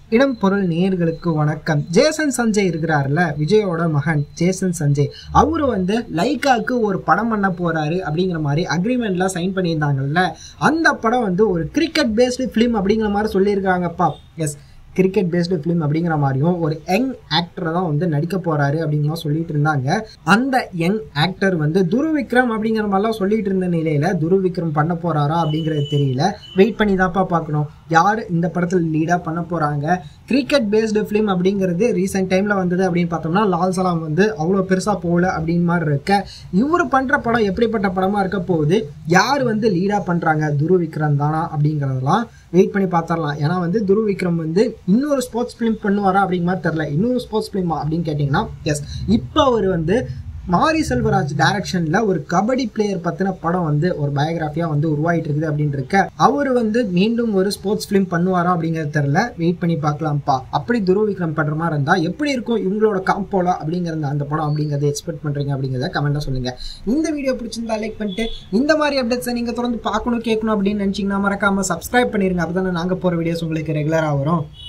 இடம் பொருள் நேயர்களுக்கு வணக்கம் ஜேசன் சஞ்சய் இருக்கிறாருல விஜயோட மகன் ஜேசன் சஞ்சய் அவரு வந்து லைக்காக்கு ஒரு படம் பண்ண போறாரு அப்படிங்கிற மாதிரி அக்ரிமெண்ட்லாம் சைன் பண்ணியிருந்தாங்கல்ல அந்த படம் வந்து ஒரு கிரிக்கெட் பேஸ்டு ஃபிலிம் அப்படிங்கிற மாதிரி சொல்லியிருக்காங்கப்பா எஸ் கிரிக்கெட் பேஸ்டு ஃபிலிம் அப்படிங்கிற மாதிரியும் ஒரு யங் ஆக்டரை தான் வந்து நடிக்க போறாரு அப்படிங்கிற சொல்லிட்டு இருந்தாங்க அந்த யங் ஆக்டர் வந்து துருவிக்ரம் அப்படிங்கிற மாதிரிலாம் சொல்லிட்டு இருந்த நிலையில துருவிக்ரம் பண்ண போறாரா அப்படிங்கிறது தெரியல வெயிட் பண்ணி தான்ப்பா பார்க்கணும் யார் இந்த படத்தில் லீடாக பண்ண போகிறாங்க கிரிக்கெட் பேஸ்டு ஃபிலிம் அப்படிங்கிறது ரீசெண்ட் டைமில் வந்தது அப்படின்னு பார்த்தோம்னா லால் சலாம் வந்து அவ்வளோ பெருசாக போகல அப்படின்னு மாதிரி இருக்க இவர் பண்ணுற படம் எப்படிப்பட்ட படமாக இருக்க போகுது யார் வந்து லீடாக பண்ணுறாங்க துரு விக்ரம் தானா அப்படிங்கிறதெல்லாம் வெயிட் பண்ணி பார்த்துடலாம் ஏன்னா வந்து துரு விக்ரம் வந்து இன்னொரு ஸ்போர்ட்ஸ் ஃபிலிம் பண்ணுவாரா அப்படிங்கிற மாதிரி தெரில இன்னொரு ஸ்போர்ட்ஸ் ஃபிலிமா அப்படின்னு கேட்டிங்கன்னா எஸ் இப்போ அவர் வந்து மாரி செல்வராஜ் டைரக்ஷன்ல ஒரு கபடி பிளேயர் பத்தின படம் வந்து ஒரு பயோகிராஃபியா வந்து உருவாயிட்டு இருக்குது அப்படின்னு இருக்க அவர் வந்து மீண்டும் ஒரு ஸ்போர்ட்ஸ் ஃபிலிம் பண்ணுவாரா அப்படிங்கிறது தெரியல வெயிட் பண்ணி பார்க்கலாம்ப்பா அப்படி துருவ விக்ரம் பண்ற மாதிரி இருந்தா எப்படி இருக்கும் இவங்களோட காம்போலா அப்படிங்கிற அந்த படம் அப்படிங்கறத எக்ஸ்பெக்ட் பண்றீங்க அப்படிங்கிறத கமெண்டா சொல்லுங்க இந்த வீடியோ பிடிச்சிருந்தா லைக் பண்ணிட்டு இந்த மாதிரி அப்டேட்ஸை நீங்க தொடர்ந்து பார்க்கணும் கேட்கணும் அப்படின்னு நினைச்சீங்கன்னா மறக்காம சப்ஸ்கிரைப் பண்ணிருங்க அப்பதானே நாங்க போற வீடியோஸ் உங்களுக்கு ரெகுலரா வரும்